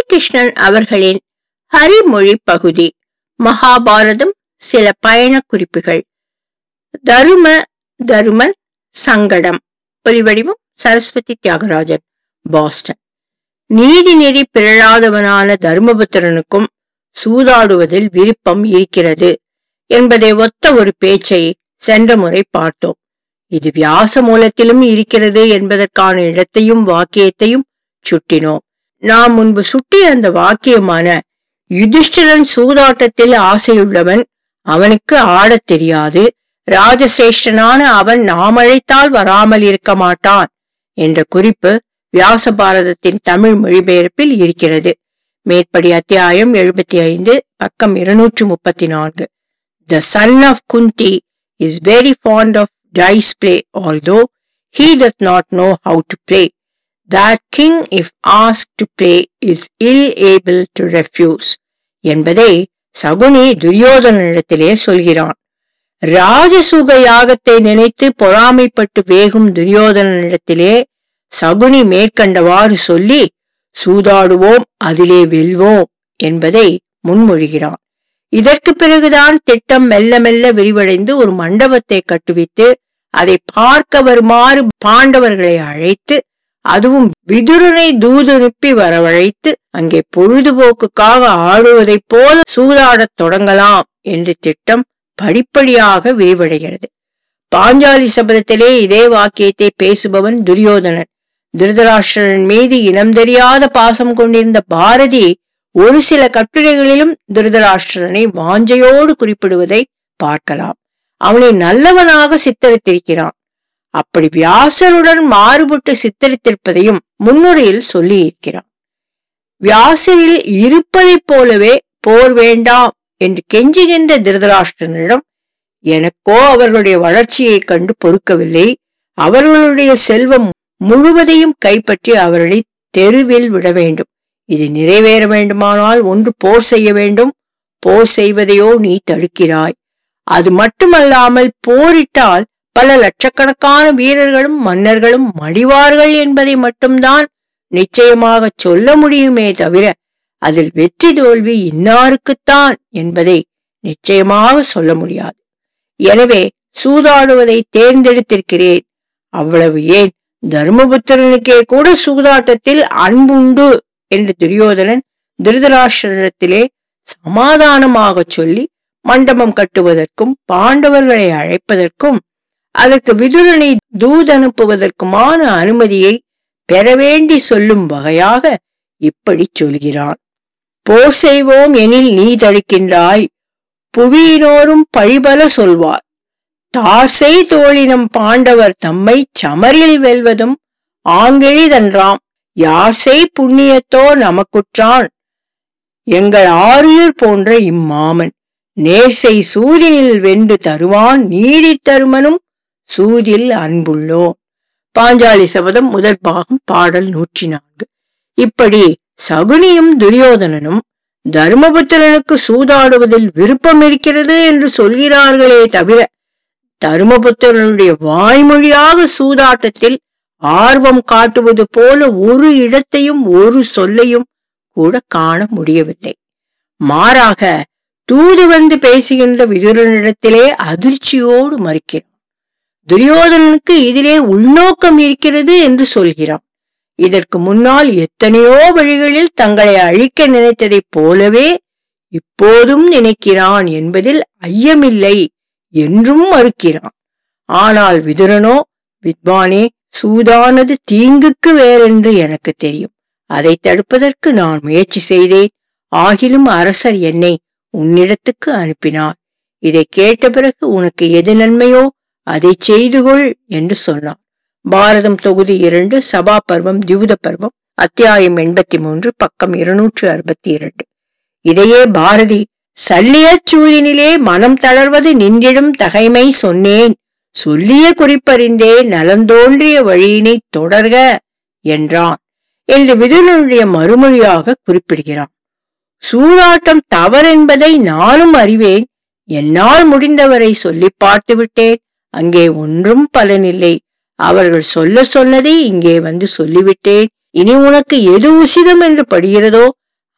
உன்னிகிருஷ்ணன் அவர்களின் ஹரிமொழி பகுதி மகாபாரதம் சில பயண குறிப்புகள் தரும தருமன் சங்கடம் ஒலிவடிவம் சரஸ்வதி தியாகராஜன் பாஸ்டன் நீதிநெறி பிறழாதவனான தர்மபுத்திரனுக்கும் சூதாடுவதில் விருப்பம் இருக்கிறது என்பதை ஒத்த ஒரு பேச்சை சென்ற முறை பார்த்தோம் இது வியாச மூலத்திலும் இருக்கிறது என்பதற்கான இடத்தையும் வாக்கியத்தையும் சுட்டினோம் நாம் முன்பு சுட்டிய அந்த வாக்கியமான யுதிஷ்டிரன் சூதாட்டத்தில் ஆசையுள்ளவன் அவனுக்கு ஆடத் தெரியாது ராஜசிரேஷ்டனான அவன் நாம் அழைத்தால் வராமல் இருக்க மாட்டான் என்ற குறிப்பு வியாச பாரதத்தின் தமிழ் மொழிபெயர்ப்பில் இருக்கிறது மேற்படி அத்தியாயம் எழுபத்தி ஐந்து பக்கம் இருநூற்று முப்பத்தி நான்கு the son of Kunti is very fond of dice play although he does not know how to play that king if asked to play is ill able to refuse என்பதை சகுனி துரியோதனனிடத்திலே சொல்கிறான் ராஜசூக யாகத்தை நினைத்து பொறாமைப்பட்டு வேகும் துரியோதனனிடத்திலே சகுனி மேற்கண்டவாறு சொல்லி சூதாடுவோம் அதிலே வெல்வோம் என்பதை முன்மொழிகிறான் இதற்கு பிறகுதான் திட்டம் மெல்ல மெல்ல விரிவடைந்து ஒரு மண்டபத்தை கட்டுவித்து அதை பார்க்க வருமாறு பாண்டவர்களை அழைத்து அதுவும் விதுரனை தூதனுப்பி வரவழைத்து அங்கே பொழுதுபோக்குக்காக ஆடுவதைப் போல சூதாடத் தொடங்கலாம் என்று திட்டம் படிப்படியாக விரிவடைகிறது பாஞ்சாலி சபதத்திலே இதே வாக்கியத்தை பேசுபவன் துரியோதனன் திருதராஷ்டிரன் மீது இனம் தெரியாத பாசம் கொண்டிருந்த பாரதி ஒரு சில கட்டுரைகளிலும் திருதராஷ்டிரனை வாஞ்சையோடு குறிப்பிடுவதை பார்க்கலாம் அவனை நல்லவனாக சித்தரித்திருக்கிறான் அப்படி வியாசருடன் மாறுபட்டு சித்தரித்திருப்பதையும் முன்னுரையில் சொல்லி இருக்கிறான் வியாசரில் இருப்பதைப் போலவே போர் வேண்டாம் என்று கெஞ்சுகின்ற திருதராஷ்டிரனிடம் எனக்கோ அவர்களுடைய வளர்ச்சியைக் கண்டு பொறுக்கவில்லை அவர்களுடைய செல்வம் முழுவதையும் கைப்பற்றி அவர்களை தெருவில் விட வேண்டும் இது நிறைவேற வேண்டுமானால் ஒன்று போர் செய்ய வேண்டும் போர் செய்வதையோ நீ தடுக்கிறாய் அது மட்டுமல்லாமல் போரிட்டால் பல லட்சக்கணக்கான வீரர்களும் மன்னர்களும் மடிவார்கள் என்பதை மட்டும்தான் நிச்சயமாக சொல்ல முடியுமே தவிர அதில் வெற்றி தோல்வி இன்னாருக்குத்தான் என்பதை நிச்சயமாக சொல்ல முடியாது எனவே சூதாடுவதை தேர்ந்தெடுத்திருக்கிறேன் அவ்வளவு ஏன் தர்மபுத்திரனுக்கே கூட சூதாட்டத்தில் அன்புண்டு என்று துரியோதனன் திருதராஷ்டிரத்திலே சமாதானமாக சொல்லி மண்டபம் கட்டுவதற்கும் பாண்டவர்களை அழைப்பதற்கும் அதற்கு விதுரனை தூதனுப்புவதற்குமான அனுமதியை பெற வேண்டி சொல்லும் வகையாக இப்படி சொல்கிறான் போர் செய்வோம் எனில் நீ தடுக்கின்றாய் புவியினோரும் பழிபல சொல்வார் தார்சை தோழினம் பாண்டவர் தம்மை சமரில் வெல்வதும் ஆங்கிழிதன்றாம் யார்சை புண்ணியத்தோ நமக்குற்றான் எங்கள் ஆரியூர் போன்ற இம்மாமன் நேர்சை சூரியனில் வென்று தருவான் நீதி தருமனும் சூதில் அன்புள்ளோன் பாஞ்சாலி சபதம் முதல் பாகம் பாடல் நூற்றி நான்கு இப்படி சகுனியும் துரியோதனனும் தர்மபுத்திரனுக்கு சூதாடுவதில் விருப்பம் இருக்கிறது என்று சொல்கிறார்களே தவிர தருமபுத்திரனுடைய வாய்மொழியாக சூதாட்டத்தில் ஆர்வம் காட்டுவது போல ஒரு இடத்தையும் ஒரு சொல்லையும் கூட காண முடியவில்லை மாறாக தூது வந்து பேசுகின்ற விதுரனிடத்திலே அதிர்ச்சியோடு மறுக்கிறான் துரியோதனனுக்கு இதிலே உள்நோக்கம் இருக்கிறது என்று சொல்கிறான் இதற்கு முன்னால் எத்தனையோ வழிகளில் தங்களை அழிக்க நினைத்ததைப் போலவே இப்போதும் நினைக்கிறான் என்பதில் ஐயமில்லை என்றும் மறுக்கிறான் ஆனால் விதுரனோ வித்வானே சூதானது தீங்குக்கு வேறென்று எனக்கு தெரியும் அதை தடுப்பதற்கு நான் முயற்சி செய்தேன் ஆகிலும் அரசர் என்னை உன்னிடத்துக்கு அனுப்பினார் இதை கேட்ட பிறகு உனக்கு எது நன்மையோ அதை செய்து கொள் என்று சொன்னார் பாரதம் தொகுதி இரண்டு சபா பருவம் தியூத பருவம் அத்தியாயம் எண்பத்தி மூன்று பக்கம் இருநூற்று அறுபத்தி இரண்டு இதையே பாரதி சல்லியச் சூரியனிலே மனம் தளர்வது நின்றிடும் தகைமை சொன்னேன் சொல்லிய குறிப்பறிந்தே நலந்தோன்றிய வழியினை தொடர்க என்றான் என்று விதுரனுடைய மறுமொழியாக குறிப்பிடுகிறான் சூதாட்டம் தவறென்பதை நானும் அறிவேன் என்னால் முடிந்தவரை சொல்லி பார்த்து விட்டேன் அங்கே ஒன்றும் பலனில்லை அவர்கள் சொல்ல சொன்னதை இங்கே வந்து சொல்லிவிட்டேன் இனி உனக்கு எது உசிதம் என்று படுகிறதோ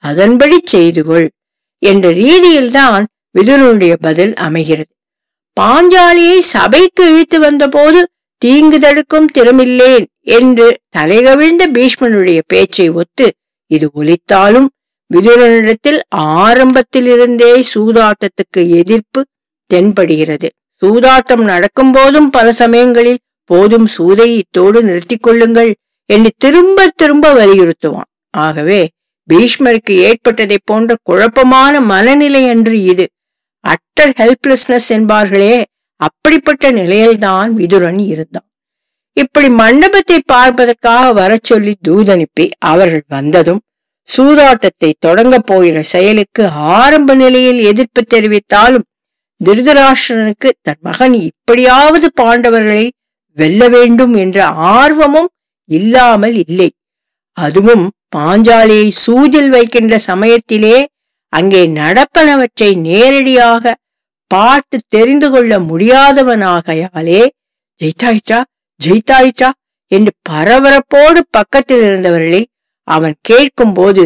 அதன்படி செய்து கொள் என்ற ரீதியில்தான் விதுரனுடைய பதில் அமைகிறது பாஞ்சாலியை சபைக்கு இழுத்து வந்தபோது தீங்கு தடுக்கும் திறமில்லேன் என்று தலைகவிழ்ந்த பீஷ்மனுடைய பேச்சை ஒத்து இது ஒலித்தாலும் விதுரனிடத்தில் ஆரம்பத்திலிருந்தே சூதாட்டத்துக்கு எதிர்ப்பு தென்படுகிறது சூதாட்டம் நடக்கும் போதும் பல சமயங்களில் போதும் சூதை இத்தோடு நிறுத்திக் கொள்ளுங்கள் என்று திரும்ப திரும்ப வலியுறுத்துவான் ஆகவே பீஷ்மருக்கு ஏற்பட்டதை போன்ற குழப்பமான மனநிலை அன்று இது அட்டர் ஹெல்ப்லெஸ்னஸ் என்பார்களே அப்படிப்பட்ட நிலையில்தான் விதுரன் இருந்தான் இப்படி மண்டபத்தை பார்ப்பதற்காக வரச் சொல்லி தூதனுப்பி அவர்கள் வந்ததும் சூதாட்டத்தை தொடங்கப் போகிற செயலுக்கு ஆரம்ப நிலையில் எதிர்ப்பு தெரிவித்தாலும் திருதராஷ்டிரனுக்கு தன் மகன் இப்படியாவது பாண்டவர்களை வெல்ல வேண்டும் என்ற ஆர்வமும் இல்லாமல் இல்லை அதுவும் பாஞ்சாலியை சூதில் வைக்கின்ற சமயத்திலே அங்கே நடப்பனவற்றை நேரடியாக பார்த்து தெரிந்து கொள்ள முடியாதவனாகையாலே ஜெயித்தாயிற்றா ஜெயித்தாயிற்றா என்று பரபரப்போடு பக்கத்தில் இருந்தவர்களை அவன் கேட்கும்போது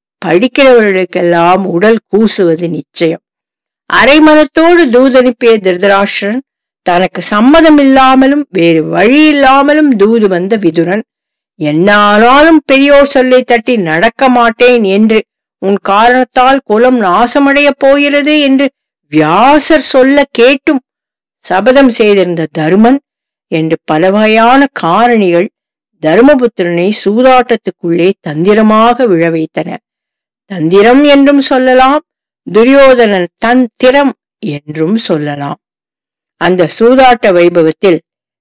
படிக்கிறவர்களுக்கெல்லாம் உடல் கூசுவது நிச்சயம் அரைமனத்தோடு தூதனுப்பிய திருதராஷ்டிரன் தனக்கு சம்மதம் இல்லாமலும் வேறு வழி இல்லாமலும் தூது வந்த விதுரன் என்னானாலும் பெரியோர் சொல்லை தட்டி நடக்க மாட்டேன் என்று உன் காரணத்தால் குலம் நாசமடையப் போகிறது என்று வியாசர் சொல்ல கேட்டும் சபதம் செய்திருந்த தருமன் என்று பல வகையான காரணிகள் தர்மபுத்திரனை சூதாட்டத்துக்குள்ளே தந்திரமாக விழ வைத்தன தந்திரம் என்றும் சொல்லலாம் துரியோதனன் தன் திறம் என்றும் சொல்லலாம் அந்த சூதாட்ட வைபவத்தில்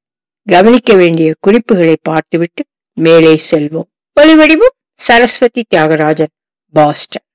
கவனிக்க வேண்டிய குறிப்புகளை பார்த்துவிட்டு மேலே செல்வோம் ஒளிவடிவும் சரஸ்வதி தியாகராஜன் பாஸ்டன்